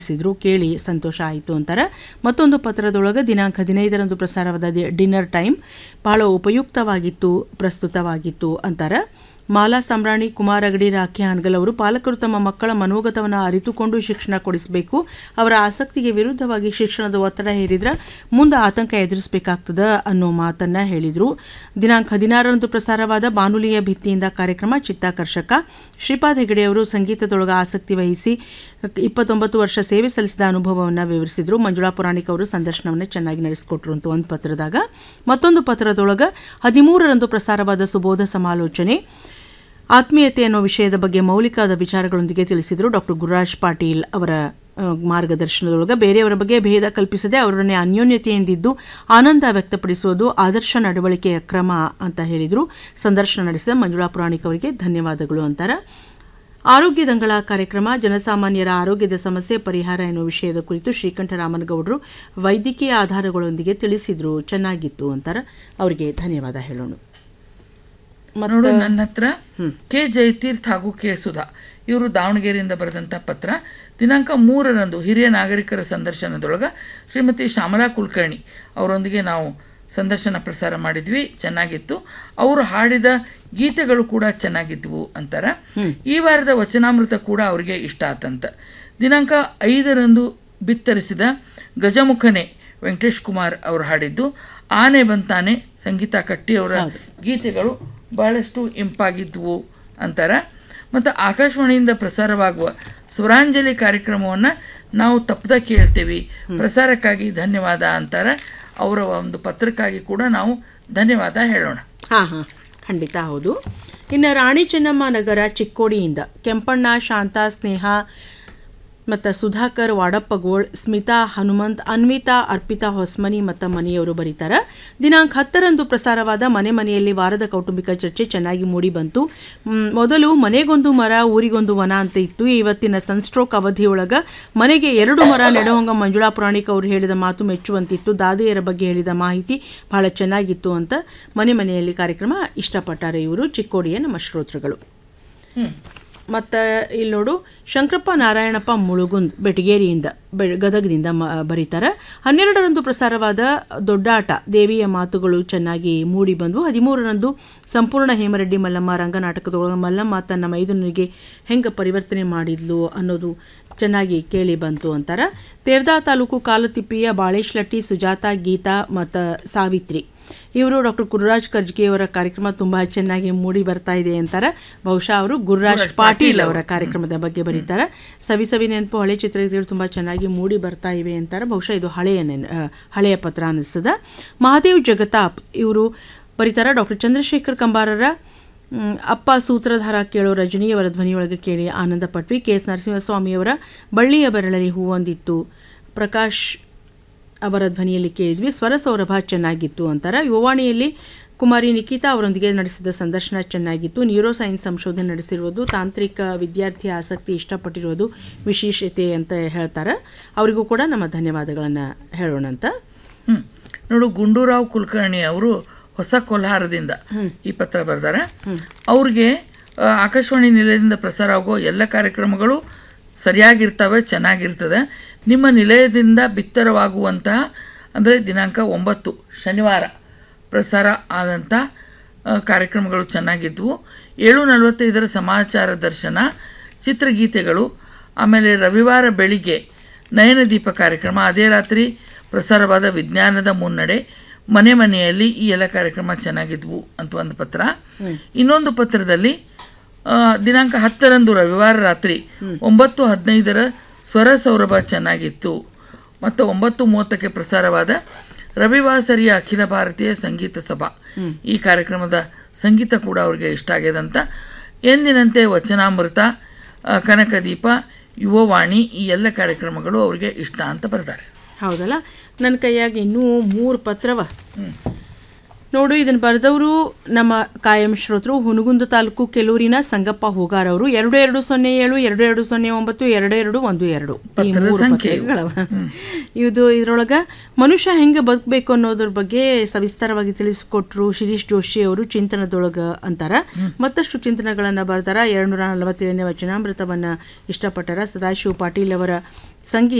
ಸಿದ್ರು ಕೇಳಿ ಸಂತೋಷ ಆಯಿತು ಅಂತಾರೆ ಮತ್ತೊಂದು ಪತ್ರದೊಳಗೆ ದಿನಾಂಕ ಹದಿನೈದರಂದು ಪ್ರಸಾರವಾದ ದಿ- ಡಿನ್ನರ್ ಟೈಮ್ ಬಹಳ ಉಪಯುಕ್ತವಾಗಿತ್ತು ಪ್ರಸ್ತುತವಾಗಿತ್ತು ಅಂತಾರೆ ಮಾಲಾ ಸಂಬ್ರಾಣಿ ಕುಮಾರ್ ಅಗಡಿ ರಾಖಿ ಹಾನ್ಗಲ್ ಅವರು ಪಾಲಕರು ತಮ್ಮ ಮಕ್ಕಳ ಮನೋಗತವನ್ನು ಅರಿತುಕೊಂಡು ಶಿಕ್ಷಣ ಕೊಡಿಸಬೇಕು ಅವರ ಆಸಕ್ತಿಗೆ ವಿರುದ್ಧವಾಗಿ ಶಿಕ್ಷಣದ ಒತ್ತಡ ಹೇರಿದ್ರೆ ಮುಂದೆ ಆತಂಕ ಎದುರಿಸಬೇಕಾಗ್ತದ ಅನ್ನೋ ಮಾತನ್ನ ಹೇಳಿದರು ದಿನಾಂಕ ಹದಿನಾರರಂದು ಪ್ರಸಾರವಾದ ಬಾನುಲಿಯ ಭಿತ್ತಿಯಿಂದ ಕಾರ್ಯಕ್ರಮ ಚಿತ್ತಾಕರ್ಷಕ ಶ್ರೀಪಾದ್ ಹೆಗಡೆ ಅವರು ಸಂಗೀತದೊಳಗೆ ಆಸಕ್ತಿ ವಹಿಸಿ ಇಪ್ಪತ್ತೊಂಬತ್ತು ವರ್ಷ ಸೇವೆ ಸಲ್ಲಿಸಿದ ಅನುಭವವನ್ನು ವಿವರಿಸಿದರು ಮಂಜುಳಾ ಪುರಾಣಿಕ್ ಅವರು ಸಂದರ್ಶನವನ್ನು ಚೆನ್ನಾಗಿ ನಡೆಸಿಕೊಟ್ರು ಅಂತ ಒಂದು ಪತ್ರದಾಗ ಮತ್ತೊಂದು ಪತ್ರದೊಳಗೆ ಹದಿಮೂರರಂದು ಪ್ರಸಾರವಾದ ಸುಬೋಧ ಸಮಾಲೋಚನೆ ಆತ್ಮೀಯತೆ ಅನ್ನೋ ವಿಷಯದ ಬಗ್ಗೆ ಮೌಲಿಕವಾದ ವಿಚಾರಗಳೊಂದಿಗೆ ತಿಳಿಸಿದರು ಡಾಕ್ಟರ್ ಗುರುರಾಜ್ ಪಾಟೀಲ್ ಅವರ ಆ, ಮಾರ್ಗದರ್ಶನದೊಳಗೆ ಬೇರೆಯವರ ಬಗ್ಗೆ ಭೇದ ಕಲ್ಪಿಸದೆ ಅವರನ್ನೇ ಅನ್ಯೋನ್ಯತೆಯಿಂದಿದ್ದು ಆನಂದ ವ್ಯಕ್ತಪಡಿಸುವುದು ಆದರ್ಶ ನಡವಳಿಕೆಯ ಕ್ರಮ ಅಂತ ಹೇಳಿದರು ಸಂದರ್ಶನ ನಡೆಸಿದ ಮಂಜುಳಾ ಪುರಾಣಿಕ್ ಅವರಿಗೆ ಧನ್ಯವಾದಗಳು ಅಂತಾರೆ ಆರೋಗ್ಯದಂಗಳ ಕಾರ್ಯಕ್ರಮ ಜನಸಾಮಾನ್ಯರ ಆರೋಗ್ಯದ ಸಮಸ್ಯೆ ಪರಿಹಾರ ಎನ್ನುವ ವಿಷಯದ ಕುರಿತು ಶ್ರೀಕಂಠ ರಾಮನಗೌಡರು ವೈದ್ಯಕೀಯ ಆಧಾರಗಳೊಂದಿಗೆ ತಿಳಿಸಿದ್ರು ಚೆನ್ನಾಗಿತ್ತು ಅಂತಾರೆ ಅವರಿಗೆ ಧನ್ಯವಾದ ಹೇಳೋಣ ನೋಡು ನನ್ನ ಹತ್ರ ಕೆ ಜಯತೀರ್ಥ ಹಾಗೂ ಕೆ ಸುಧಾ ಇವರು ದಾವಣಗೆರೆಯಿಂದ ಬರೆದಂಥ ಪತ್ರ ದಿನಾಂಕ ಮೂರರಂದು ಹಿರಿಯ ನಾಗರಿಕರ ಸಂದರ್ಶನದೊಳಗೆ ಶ್ರೀಮತಿ ಶ್ಯಾಮಲಾ ಕುಲಕರ್ಣಿ ಅವರೊಂದಿಗೆ ನಾವು ಸಂದರ್ಶನ ಪ್ರಸಾರ ಮಾಡಿದ್ವಿ ಚೆನ್ನಾಗಿತ್ತು ಅವರು ಹಾಡಿದ ಗೀತೆಗಳು ಕೂಡ ಚೆನ್ನಾಗಿದ್ವು ಅಂತಾರೆ ಈ ವಾರದ ವಚನಾಮೃತ ಕೂಡ ಅವರಿಗೆ ಇಷ್ಟ ಆತಂತ ದಿನಾಂಕ ಐದರಂದು ಬಿತ್ತರಿಸಿದ ಗಜಮುಖನೆ ವೆಂಕಟೇಶ್ ಕುಮಾರ್ ಅವರು ಹಾಡಿದ್ದು ಆನೆ ಬಂತಾನೆ ಸಂಗೀತ ಕಟ್ಟಿ ಅವರ ಗೀತೆಗಳು ಬಹಳಷ್ಟು ಇಂಪಾಗಿದ್ವು ಅಂತಾರೆ ಮತ್ತು ಆಕಾಶವಾಣಿಯಿಂದ ಪ್ರಸಾರವಾಗುವ ಸ್ವರಾಂಜಲಿ ಕಾರ್ಯಕ್ರಮವನ್ನು ನಾವು ತಪ್ಪದ ಕೇಳ್ತೀವಿ ಪ್ರಸಾರಕ್ಕಾಗಿ ಧನ್ಯವಾದ ಅಂತಾರೆ ಅವರ ಒಂದು ಪತ್ರಕ್ಕಾಗಿ ಕೂಡ ನಾವು ಧನ್ಯವಾದ ಹೇಳೋಣ ಹಾಂ ಹಾಂ ಖಂಡಿತ ಹೌದು ಇನ್ನು ರಾಣಿ ಚೆನ್ನಮ್ಮ ನಗರ ಚಿಕ್ಕೋಡಿಯಿಂದ ಕೆಂಪಣ್ಣ ಶಾಂತ ಸ್ನೇಹ ಮತ್ತು ಸುಧಾಕರ್ ವಾಡಪ್ಪಗೋಳ್ ಸ್ಮಿತಾ ಹನುಮಂತ್ ಅನ್ವಿತಾ ಅರ್ಪಿತಾ ಹೊಸ್ಮನಿ ಮತ್ತು ಮನೆಯವರು ಬರೀತಾರೆ ದಿನಾಂಕ ಹತ್ತರಂದು ಪ್ರಸಾರವಾದ ಮನೆ ಮನೆಯಲ್ಲಿ ವಾರದ ಕೌಟುಂಬಿಕ ಚರ್ಚೆ ಚೆನ್ನಾಗಿ ಮೂಡಿ ಬಂತು ಮ್, ಮೊದಲು ಮನೆಗೊಂದು ಮರ ಊರಿಗೊಂದು ವನ ಅಂತ ಇತ್ತು ಇವತ್ತಿನ ಸನ್ಸ್ಟ್ರೋಕ್ ಅವಧಿಯೊಳಗೆ ಮನೆಗೆ ಎರಡು ಮರ ನೆಡುವಂಗ ಮಂಜುಳಾ ಪುರಾಣಿಕ್ ಅವರು ಹೇಳಿದ ಮಾತು ಮೆಚ್ಚುವಂತಿತ್ತು ದಾದಿಯರ ಬಗ್ಗೆ ಹೇಳಿದ ಮಾಹಿತಿ ಬಹಳ ಚೆನ್ನಾಗಿತ್ತು ಅಂತ ಮನೆ ಮನೆಯಲ್ಲಿ ಕಾರ್ಯಕ್ರಮ ಇಷ್ಟಪಟ್ಟಾರೆ ಇವರು ಚಿಕ್ಕೋಡಿಯ ನಮ್ಮ ಶ್ರೋತೃಗಳು ಮತ್ತು ಇಲ್ಲಿ ನೋಡು ಶಂಕರಪ್ಪ ನಾರಾಯಣಪ್ಪ ಮುಳುಗುಂದ್ ಬೆಟಗೇರಿಯಿಂದ ಬೆ ಗದಗದಿಂದ ಮ ಬರೀತಾರೆ ಹನ್ನೆರಡರಂದು ಪ್ರಸಾರವಾದ ದೊಡ್ಡಾಟ ದೇವಿಯ ಮಾತುಗಳು ಚೆನ್ನಾಗಿ ಮೂಡಿ ಬಂದವು ಹದಿಮೂರರಂದು ಸಂಪೂರ್ಣ ಹೇಮರೆಡ್ಡಿ ಮಲ್ಲಮ್ಮ ರಂಗನಾಟಕದೊಳಗೆ ಮಲ್ಲಮ್ಮ ತನ್ನ ಮೈದುನಿಗೆ ಹೆಂಗೆ ಪರಿವರ್ತನೆ ಮಾಡಿದ್ಲು ಅನ್ನೋದು ಚೆನ್ನಾಗಿ ಕೇಳಿ ಬಂತು ಅಂತಾರೆ ತೇರ್ದಾ ತಾಲೂಕು ಕಾಲತಿಪ್ಪಿಯ ಬಾಳೇಶ್ಲಟ್ಟಿ ಸುಜಾತ ಗೀತಾ ಮತ್ತು ಸಾವಿತ್ರಿ ಇವರು ಡಾಕ್ಟರ್ ಗುರುರಾಜ್ ಕರ್ಜ್ಗಿ ಅವರ ಕಾರ್ಯಕ್ರಮ ತುಂಬ ಚೆನ್ನಾಗಿ ಮೂಡಿ ಬರ್ತಾ ಇದೆ ಅಂತಾರೆ ಬಹುಶಃ ಅವರು ಗುರುರಾಜ್ ಪಾಟೀಲ್ ಅವರ ಕಾರ್ಯಕ್ರಮದ ಬಗ್ಗೆ ಬರೀತಾರೆ ಸವಿ ಸವಿ ನೆನಪು ಹಳೆ ಚಿತ್ರಗೀತೆಗಳು ತುಂಬ ಚೆನ್ನಾಗಿ ಮೂಡಿ ಬರ್ತಾ ಇವೆ ಅಂತಾರೆ ಬಹುಶಃ ಇದು ಹಳೆಯ ನೆನ್ ಆ, ಹಳೆಯ ಪತ್ರ ಅನ್ನಿಸ್ತದ ಮಹಾದೇವ್ ಜಗತಾಪ್ ಇವರು ಬರೀತಾರೆ ಡಾಕ್ಟರ್ ಚಂದ್ರಶೇಖರ್ ಕಂಬಾರರ ಮ್, ಅಪ್ಪ ಸೂತ್ರಧಾರ ಕೇಳೋ ರಜನಿಯವರ ಧ್ವನಿಯೊಳಗೆ ಕೇಳಿ ಆನಂದ ಪಟ್ವಿ ಕೆ ಎಸ್ ನರಸಿಂಹಸ್ವಾಮಿಯವರ ಬಳ್ಳಿಯ ಬೆರಳಲ್ಲಿ ಹೂವೊಂದಿತ್ತು ಪ್ರಕಾಶ್ ಅವರ ಧ್ವನಿಯಲ್ಲಿ ಕೇಳಿದ್ವಿ ಸ್ವರ ಸೌರಭ ಚೆನ್ನಾಗಿತ್ತು ಅಂತಾರೆ ಯುವವಾಣಿಯಲ್ಲಿ ಕುಮಾರಿ ನಿಖಿತಾ ಅವರೊಂದಿಗೆ ನಡೆಸಿದ ಸಂದರ್ಶನ ಚೆನ್ನಾಗಿತ್ತು ನ್ಯೂರೋ ಸೈನ್ಸ್ ಸಂಶೋಧನೆ ನಡೆಸಿರುವುದು ತಾಂತ್ರಿಕ ವಿದ್ಯಾರ್ಥಿ ಆಸಕ್ತಿ ಇಷ್ಟಪಟ್ಟಿರೋದು ವಿಶೇಷತೆ ಅಂತ ಹೇಳ್ತಾರೆ ಅವರಿಗೂ ಕೂಡ ನಮ್ಮ ಧನ್ಯವಾದಗಳನ್ನು ಹೇಳೋಣ ಅಂತ ಹ್ಮ್. ನೋಡು ಗುಂಡೂರಾವ್ ಕುಲಕರ್ಣಿ ಅವರು ಹೊಸ ಕೋಲಾರದಿಂದ ಈ ಪತ್ರ ಬರೆದಾರೆ ಅವ್ರಿಗೆ ಆ, ಆಕಾಶವಾಣಿ ನಿಲಯದಿಂದ ಪ್ರಸಾರ ಆಗೋ ಎಲ್ಲ ಕಾರ್ಯಕ್ರಮಗಳು ಸರಿಯಾಗಿರ್ತವೆ ಚೆನ್ನಾಗಿರ್ತದೆ ನಿಮ್ಮ ನಿಲಯದಿಂದ ಬಿತ್ತರವಾಗುವಂತಹ ಅಂದರೆ ದಿನಾಂಕ ಒಂಬತ್ತು ಶನಿವಾರ ಪ್ರಸಾರ ಆದಂಥ ಆ, ಕಾರ್ಯಕ್ರಮಗಳು ಚೆನ್ನಾಗಿದ್ವು ಏಳು ನಲವತ್ತೈದರ ಸಮಾಚಾರ ದರ್ಶನ ಚಿತ್ರಗೀತೆಗಳು ಆಮೇಲೆ ರವಿವಾರ ಬೆಳಿಗ್ಗೆ ನಯನದೀಪ ಕಾರ್ಯಕ್ರಮ ಅದೇ ರಾತ್ರಿ ಪ್ರಸಾರವಾದ ವಿಜ್ಞಾನದ ಮುನ್ನಡೆ ಮನೆ ಮನೆಯಲ್ಲಿ ಈ ಎಲ್ಲ ಕಾರ್ಯಕ್ರಮ ಚೆನ್ನಾಗಿದ್ವು ಅಂತ ಒಂದು ಪತ್ರ ಇನ್ನೊಂದು ಪತ್ರದಲ್ಲಿ ಆ, ದಿನಾಂಕ ಹತ್ತರಂದು ರವಿವಾರ ರಾತ್ರಿ ಒಂಬತ್ತು ಹದಿನೈದರ ಸ್ವರ ಸೌರಭ ಚೆನ್ನಾಗಿತ್ತು ಮತ್ತು ಒಂಬತ್ತು ಮೂವತ್ತಕ್ಕೆ ಪ್ರಸಾರವಾದ ರವಿವಾಸರಿಯ ಅಖಿಲ ಭಾರತೀಯ ಸಂಗೀತ ಸಭಾ ಈ ಕಾರ್ಯಕ್ರಮದ ಸಂಗೀತ ಕೂಡ ಅವರಿಗೆ ಇಷ್ಟ ಆಗ್ಯದಂತ ಎಂದಿನಂತೆ ವಚನಾಮೃತ ಆ, ಕನಕದೀಪ ಯುವವಾಣಿ ಈ ಎಲ್ಲ ಕಾರ್ಯಕ್ರಮಗಳು ಅವರಿಗೆ ಇಷ್ಟ ಅಂತ ಬರ್ತಾರೆ ಹೌದಲ್ಲ ನನ್ನ ಕೈಯಾಗ ಇನ್ನೂ ಮೂರು ಪತ್ರವ ನೋಡು ಇದನ್ನು ಬರೆದವರು ನಮ್ಮ ಕಾಯಂ ಶ್ರೋತರು ಹುನಗುಂದ ತಾಲೂಕು ಕೆಲೂರಿನ ಸಂಗಪ್ಪ ಹೋಗಾರ್ ಅವರು ಎರಡು ಎರಡು ಸೊನ್ನೆ ಏಳು ಎರಡು ಎರಡು ಸೊನ್ನೆ ಒಂಬತ್ತು ಎರಡು ಎರಡು ಒಂದು ಎರಡು ಈ ಪತ್ರದ ಮೂರು ಸಂಖ್ಯೆ ಇವು. ಪತ್ರಗಳವ. ಇದು ಇದ್ರೊಳಗೆ ಮನುಷ್ಯ ಹೆಂಗೆ ಬದುಕಬೇಕು ಅನ್ನೋದ್ರ ಬಗ್ಗೆ ಸವಿಸ್ತಾರವಾಗಿ ತಿಳಿಸಿಕೊಟ್ರು ಶಿರೀಶ್ ಜೋಶಿ ಅವರು ಚಿಂತನದೊಳಗೆ ಅಂತಾರ ಮತ್ತಷ್ಟು ಚಿಂತನೆಗಳನ್ನು ಬರ್ತಾರ ಎರಡುನೂರ ನಲವತ್ತೇಳನೇ ವಚನಾಮೃತವನ್ನು ಇಷ್ಟಪಟ್ಟಾರ ಸದಾಶಿವ ಪಾಟೀಲ್ ಅವರ ಸಂಗೀತ